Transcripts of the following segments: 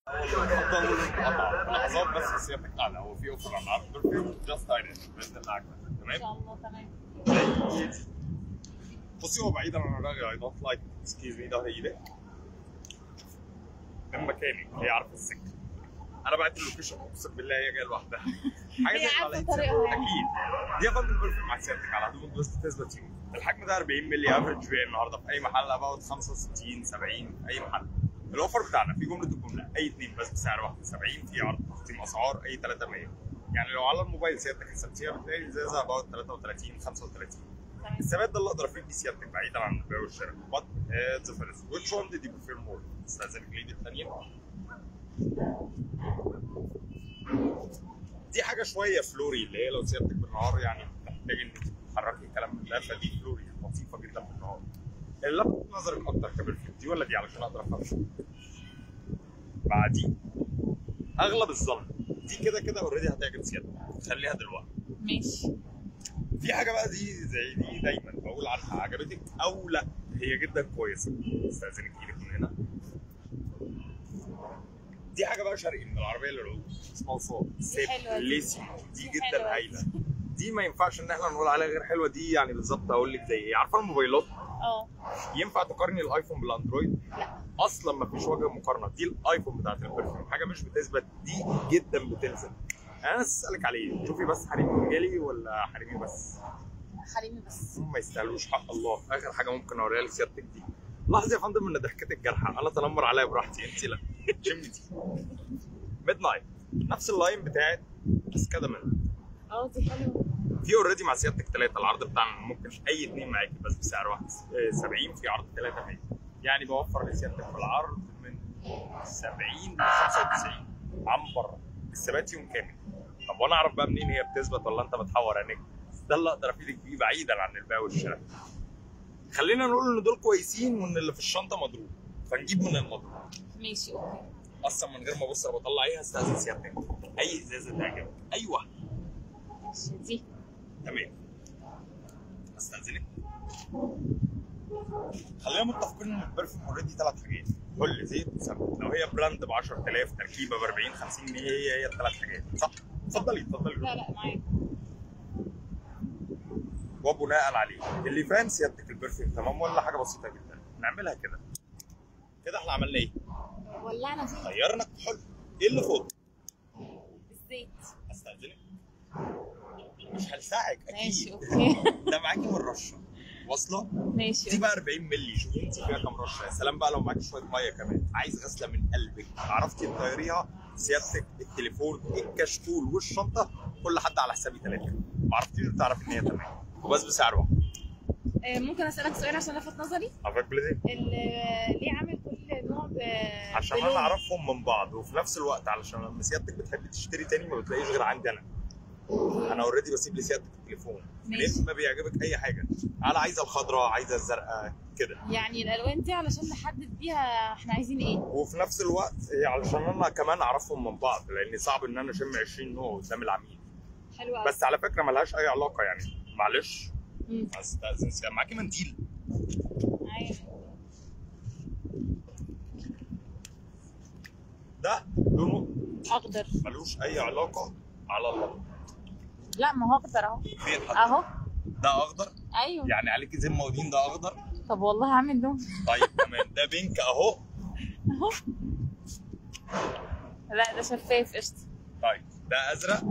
افضل قطع لحظات بس سيادتك اعلى هو في اوفر على العرض برفيوم جاست ايرن باذن الله عاجبك ان تمام شاء الله تمام بصي هو بعيدا عن الرغي اي دونت لايك سكيز مي ده هي من مكاني هي عارفه السكه انا بعت اللوكيشن اقسم بالله هي جايه لوحدها حاجه هي زي ما عارفة لقيت طريقها يعني. اكيد دي يا فندم برفيوم مع سيادتك على حدود بس تثبت فيه الحجم ده 40 مللي افريج بيع النهارده في اي محل اباوت 65 70 اي محل الاوفر بتاعنا في جمله الجمله اي اثنين بس بسعر واحد 70 في عرض تقسيم اسعار اي 3 100 يعني لو على الموبايل سيادتك حسبتيها بتلاقي ازازه اباوت 33 35 تمام الثبات ده اللي اقدر افيد بيه سيادتك بعيدا عن البيع والشراء بط ذا فيرست which one did you prefer more؟ استاذنك ليه الثانيه دي حاجه شويه فلوري اللي هي لو سيادتك بالنهار يعني محتاج انك تحركي الكلام من ده فدي فلوري لطيفه جدا بالنهار اللي لفت نظرك اكتر كبرفيوم دي ولا دي علشان اقدر افهم مع دي اغلب الظن دي كده كده اوريدي هتعجب سيادتك خليها دلوقتي ماشي في حاجه بقى دي زي دي دايما بقول عنها عجبتك او لا هي جدا كويسه استاذنك ايدك من هنا دي حاجه بقى شرقي من العربيه للعود اسمها صاد حلوة دي. ليسي دي دي جدا حلوة. هايله دي ما ينفعش ان احنا نقول عليها غير حلوه دي يعني بالظبط اقول لك زي ايه عارفه الموبايلات اه ينفع تقارني الايفون بالاندرويد لا اصلا ما فيش وجه مقارنه دي الايفون بتاعت البرفيوم حاجه مش بتثبت دي جدا بتلزم انا اسالك عليه شوفي بس حريمي مجالي ولا حريمي بس حريمي بس هم ما يستاهلوش حق الله اخر حاجه ممكن اوريها لسيادتك دي لاحظي يا فندم ان ضحكتك جارحه انا تنمر عليا براحتي انت لا شمي دي ميد نايت نفس اللاين بتاعت بس كده من اه دي حلوه في اوريدي مع سيادتك ثلاثه العرض بتاعنا ممكن اي اثنين معاكي بس بسعر واحد آه، 70 في عرض ثلاثه معاكي يعني بوفر لسيادتك في العرض من 70 ل 95 عن بره الثبات يوم كامل طب وانا اعرف بقى منين هي بتثبت ولا انت بتحور عينيك ده اللي اقدر افيدك بيه بعيدا عن البيع والشراء خلينا نقول ان دول كويسين وان اللي في الشنطه مضروب فنجيب من المضروب ماشي اوكي اصلا من غير ما ابص انا بطلع ايه هستاذن سيادتك اي ازازه تعجبك اي واحده ماشي دي تمام استاذنك خلينا متفقين ان البرفيوم اوريدي ثلاث حاجات كل زيت وسمنه لو هي براند ب 10000 تركيبه ب 40 50 جنيه هي هي الثلاث حاجات صح؟ اتفضلي اتفضلي لا لا معاك وبناء عليه اللي فاهم سيادتك البرفيوم تمام ولا حاجه بسيطه جدا نعملها كده كده احنا عملنا ايه؟ ولعنا فيه غيرنا الكحول ايه اللي فوق؟ الزيت استاذنك مش هلسعك اكيد ماشي اوكي ده معاكي من رشه واصله؟ ماشي دي بقى 40 مللي شوفي انت فيها كام رشه يا سلام بقى لو معاكي شويه ميه كمان عايز غسله من قلبك عرفتي تطيريها سيادتك التليفون الكشكول والشنطه كل حد على حسابي ثلاثه ما عرفتيش تعرفي ان هي تمام وبس بسعر واحد آه، ممكن اسالك سؤال عشان لفت نظري افك بليزي ال- ليه عامل كل نوع ب عشان بلون؟ انا اعرفهم من بعض وفي نفس الوقت علشان لما سيادتك بتحبي تشتري تاني ما بتلاقيش غير عندي انا انا اوريدي بسيب لسيادتك التليفون ماشي. ليه ما بيعجبك اي حاجه انا عايزه الخضراء عايزه الزرقاء كده يعني الالوان دي علشان نحدد بيها احنا عايزين ايه وفي نفس الوقت هي علشان انا كمان اعرفهم من بعض لان صعب ان انا اشم 20 نوع قدام العميل حلو قوي بس على فكره ملهاش اي علاقه يعني معلش مم. استاذن سيادة. معاكي منديل معايا ده لونه اخضر ملوش اي علاقه على الله لا ما هو اخضر اهو فين حد اهو ده اخضر ايوه يعني عليكي زي ودين ده اخضر طب والله عامل لون طيب تمام ده بينك اهو اهو لا ده شفاف قشطه طيب ده ازرق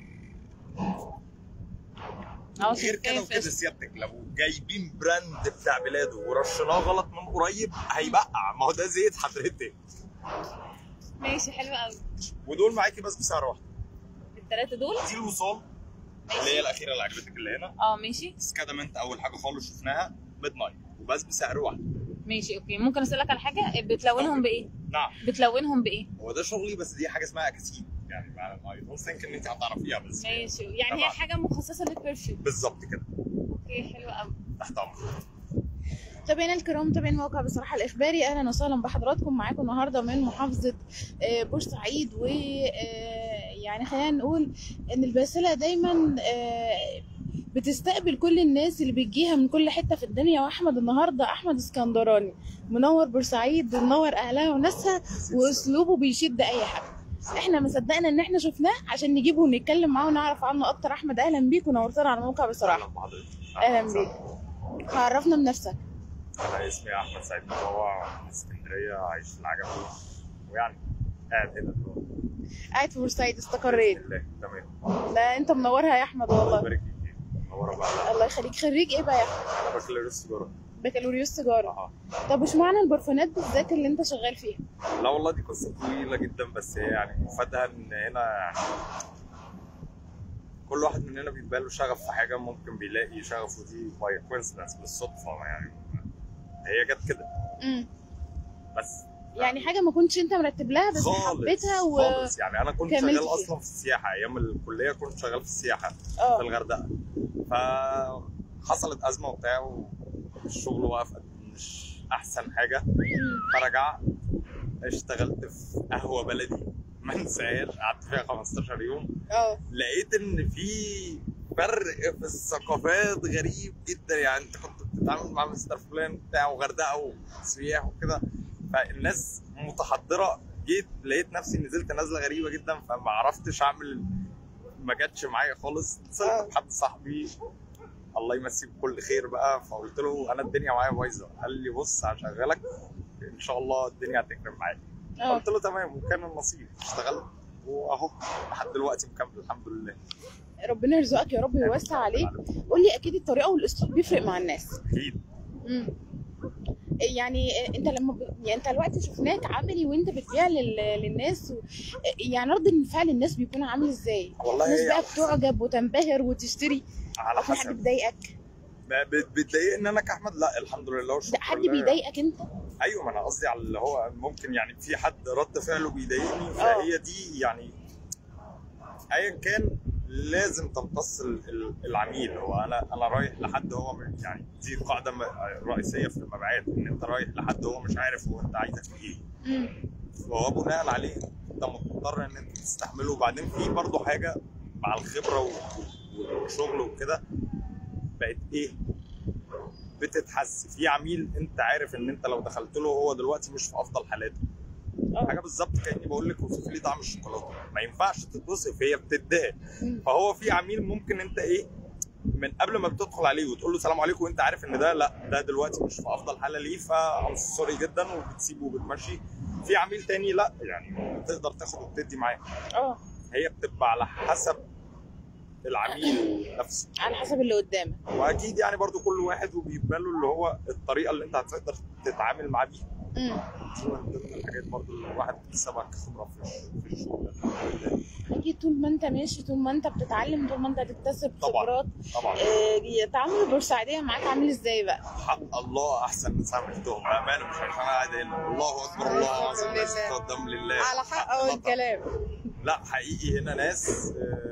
اهو غير كده شفاف وكده قشطه سيادتك لو جايبين براند بتاع بلاده ورشناه غلط من قريب هيبقع ما هو ده زيت حضرتك ماشي حلو قوي ودول معاكي بس بسعر واحد الثلاثه دول دي الوصال اللي هي الاخيره اللي عجبتك اللي هنا اه ماشي سكادمنت اول حاجه خالص شفناها ميد نايت وبس بسعر واحد ماشي اوكي ممكن اسالك على حاجه بتلونهم بايه نعم بتلونهم بايه هو ده شغلي بس دي حاجه اسمها اكاسيل يعني ما اي دونت ثينك ان انت هتعرفيها بس ماشي يعني هي طبعاً. حاجه مخصصه للبرفيوم بالظبط كده اوكي حلو قوي تحت امرك متابعينا الكرام متابعين موقع بصراحه الاخباري اهلا وسهلا بحضراتكم معاكم النهارده من محافظه آه، بورسعيد و آه، يعني خلينا نقول ان الباسله دايما آه، بتستقبل كل الناس اللي بتجيها من كل حته في الدنيا واحمد النهارده احمد اسكندراني منور بورسعيد منور اهلها وناسها واسلوبه بيشد اي حد احنا ما صدقنا ان احنا شفناه عشان نجيبه ونتكلم معاه ونعرف عنه اكتر احمد اهلا بيك ونورتنا على الموقع بصراحه اهلا بحضرتك اهلا بيك عرفنا بنفسك انا اسمي احمد سعيد مطوع من اسكندريه عايش في العجمي ويعني قاعد هنا دلوقتي قاعد في بورسعيد استقريت بإذن الله تمام لا انت منورها يا احمد الله والله يبارك فيك منوره بقى الله يخليك خريج ايه بقى يا احمد انا بكالوريوس تجاره بكالوريوس تجاره اه طب وش معنى البرفانات بالذات اللي انت شغال فيها لا والله دي قصه طويله جدا بس هي يعني مفادها ان هنا يعني كل واحد مننا بيبقى له شغف في حاجه ممكن بيلاقي شغفه دي باي كوينسيدنس بالصدفه يعني هي جت كده امم بس يعني حاجه ما كنتش انت مرتب لها بس خالص حبيتها و خالص يعني انا كنت كملت شغال فيها. اصلا في السياحه ايام الكليه كنت شغال في السياحه في اه الغردقه فحصلت ازمه وبتاع والشغل وقف مش احسن حاجه مم. فرجعت اشتغلت في قهوه بلدي ما انساهاش قعدت فيها 15 يوم اه لقيت ان في فرق في الثقافات غريب جدا يعني انت كنت بتتعامل مع مستر فلان بتاع وغردقه وسياح وكده فالناس متحضره جيت لقيت نفسي نزلت نزله غريبه جدا فما عرفتش اعمل ما جاتش معايا خالص اتصلت بحد صاحبي الله يمسيه بكل خير بقى فقلت له انا الدنيا معايا بايظه قال لي بص هشغلك ان شاء الله الدنيا هتكرم معاك اه قلت له تمام وكان النصيب اشتغلت واهو لحد دلوقتي مكمل الحمد لله ربنا يرزقك يا رب ويوسع عليك قول لي اكيد الطريقه والاسلوب بيفرق مع الناس اكيد امم يعني انت لما ب... يعني انت دلوقتي شفناك عملي وانت بتبيع لل... للناس و... يعني رد الفعل الناس بيكون عامل ازاي؟ والله الناس هي بقى بتعجب وتنبهر وتشتري على او في حد حسب بيضايقك ما بت- بتضايقني انا كاحمد لا الحمد لله ده والشكر حد لله. بيضايقك انت؟ ايوه ما انا قصدي على اللي هو ممكن يعني في حد رد فعله بيضايقني فهي دي يعني ايا كان لازم تمتص ال- ال- العميل هو انا انا رايح لحد هو م- يعني دي قاعده م- رئيسيه في المبيعات ان انت رايح لحد هو مش عارف هو انت عايزك في ايه امم وهو بناء عليه انت مضطر ان انت تستحمله وبعدين في برضه حاجه مع الخبره و- و- والشغل وكده بقت ايه بتتحس في عميل انت عارف ان انت لو دخلت له هو دلوقتي مش في افضل حالاته حاجه بالظبط كاني بقول لك وصف لي طعم الشوكولاته ما ينفعش تتوصف هي بتديها مم. فهو في عميل ممكن انت ايه من قبل ما بتدخل عليه وتقول له سلام عليكم وانت عارف ان ده لا ده دلوقتي مش في افضل حاله ليه فام سوري جدا وبتسيبه وبتمشي في عميل تاني لا يعني تقدر تاخد وتدي معاه اه هي بتبقى على حسب العميل نفسه على حسب اللي قدامك واكيد يعني برضو كل واحد وبيبقى له اللي هو الطريقه اللي انت هتقدر تتعامل معاه بيها امم دي من ضمن الحاجات برضو اللي الواحد بيكتسبها كخبره في في الشغل الحمد لله. اكيد طول ما انت ماشي طول ما انت بتتعلم طول ما انت تكتسب طبعاً. خبرات طبعا آه، تعامل البورسعيديه معاك عامل ازاي بقى؟ حق الله احسن ناس عملتهم بامانه مش عشان انا قاعد هنا الله اكبر الله اعظم ناس لله. قدام لله على حق الله اول كلام لا حقيقي هنا ناس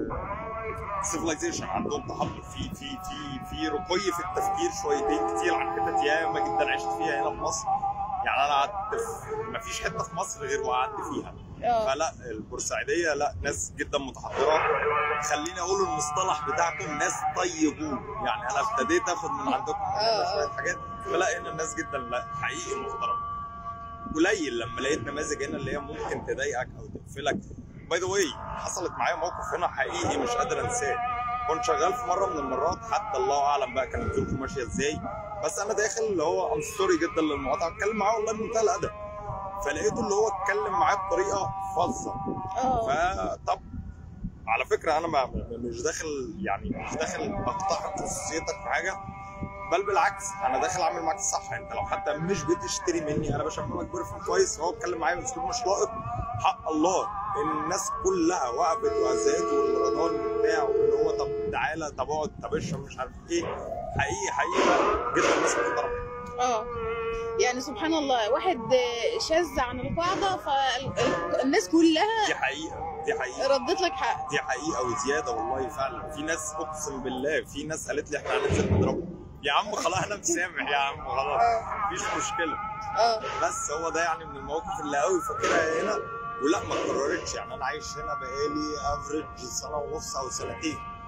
سيفلايزيشن عندهم تحضر في في في في رقي في التفكير شويتين كتير عن حتت ياما جدا عشت فيها هنا في مصر يعني انا قعدت في ما فيش حته في مصر غير وقعدت فيها اه فلا البورسعيديه لا ناس جدا متحضره خليني اقول المصطلح بتاعكم ناس طيبون يعني انا ابتديت اخد من عندكم آه، شويه حاجات فلا هنا الناس جدا لا حقيقي محترمه قليل لما لقيت نماذج هنا اللي هي ممكن تضايقك او تقفلك باي ذا واي حصلت معايا موقف هنا حقيقي مش قادر انساه كنت شغال في مره من المرات حتى الله اعلم بقى كانت ظروفه ماشيه ازاي بس انا داخل اللي هو ام سوري جدا للمقاطعه اتكلم معاه والله بمنتهى الادب فلقيته اللي هو اتكلم معاه بطريقه فظه اه فطب على فكره انا ما مش داخل يعني مش داخل اقطع خصوصيتك في حاجه بل بالعكس انا داخل اعمل معاك الصح انت لو حتى مش بتشتري مني انا بشممك برفيوم كويس وهو اتكلم معايا باسلوب مش لائق حق الله الناس كلها وقفت وهزقته والرضان بتاعه اللي هو طب تعالى طب اقعد طب اشرب مش عارف ايه حقيقي حقيقي جدا الناس محترمه اه يعني سبحان الله واحد آه، شاذ عن القاعده فالناس كلها دي حقيقه دي حقيقه ردت لك حق دي حقيقه وزياده والله فعلا في ناس اقسم بالله في ناس قالت لي احنا هننزل نضربه يا عم خلاص انا مسامح يا عم خلاص مفيش مشكله اه بس هو ده يعني من المواقف اللي قوي فاكرها هنا ولا ما اتكررتش يعني انا عايش هنا بقالي افريج سنه ونص او سنتين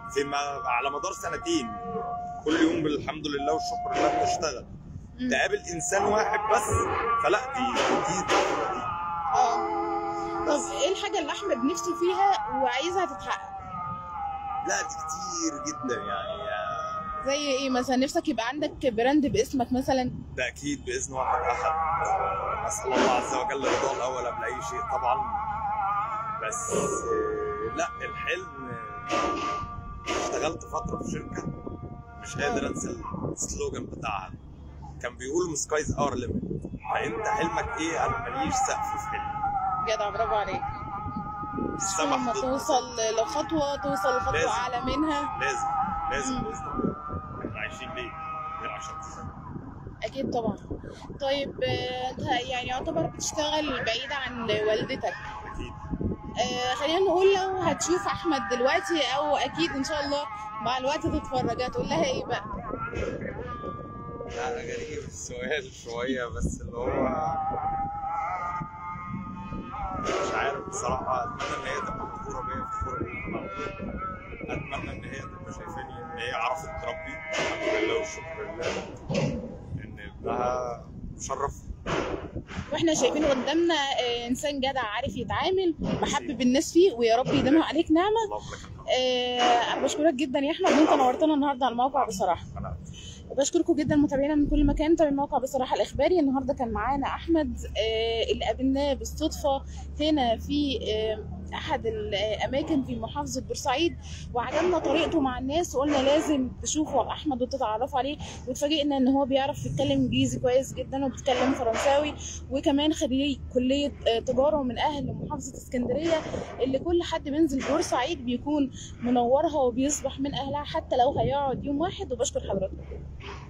في ما على مدار سنتين كل يوم بالحمد لله والشكر لله بنشتغل مم. تقابل انسان واحد بس فلا دي دي طفره دي اه طب ايه الحاجه اللي احمد نفسه فيها وعايزها تتحقق لا دي كتير جدا يعني زي ايه مثلا نفسك يبقى عندك براند باسمك مثلا ده اكيد باذن واحد احد اسال الله عز وجل رضاه الاول قبل اي شيء طبعا بس آه، لا الحلم آه، اشتغلت فتره في شركه مش قادر انسى السلوجان بتاعها كان بيقول سكايز اور ليميت فانت حلمك ايه انا ماليش سقف في حلمي جدع برافو عليك السما لما حدود توصل لخطوه توصل لخطوه لازم. اعلى منها لازم لازم مم. باذن الله احنا عايشين ليه؟ غير عشان تسافر. اكيد طبعا طيب آه، انت يعني يعتبر بتشتغل بعيد عن والدتك اكيد آه، خلينا نقول لو هتشوف احمد دلوقتي او اكيد ان شاء الله مع الوقت تتفرج هتقول لها ايه بقى لا غريب السؤال شوية بس اللي هو مش عارف بصراحة أتمنى إن هي تبقى فخورة بيا فخورة بيا أتمنى إن هي تبقى شايفاني إن هي عرفت تربي الحمد لله والشكر لله إن ابنها مشرف واحنا شايفين قدامنا آه، انسان جدع عارف يتعامل محبب الناس فيه ويا رب يديمها عليك نعمه اللهم لك الحمد آه، انا بشكرك جدا يا احمد ان انت نورتنا النهارده على الموقع بصراحه أنا بشكركم جدا متابعينا من كل مكان تابع الموقع بصراحه الاخباري النهارده كان معانا احمد آه، اللي قابلناه بالصدفه هنا في آه، احد الاماكن في محافظه بورسعيد وعجبنا طريقته مع الناس وقلنا لازم تشوفوا احمد وتتعرفوا عليه واتفاجئنا ان هو بيعرف يتكلم انجليزي كويس جدا وبيتكلم فرنساوي وكمان خريج كليه آه، تجاره من اهل محافظه اسكندريه اللي كل حد بينزل بورسعيد بيكون منورها وبيصبح من اهلها حتى لو هيقعد يوم واحد وبشكر حضراتكم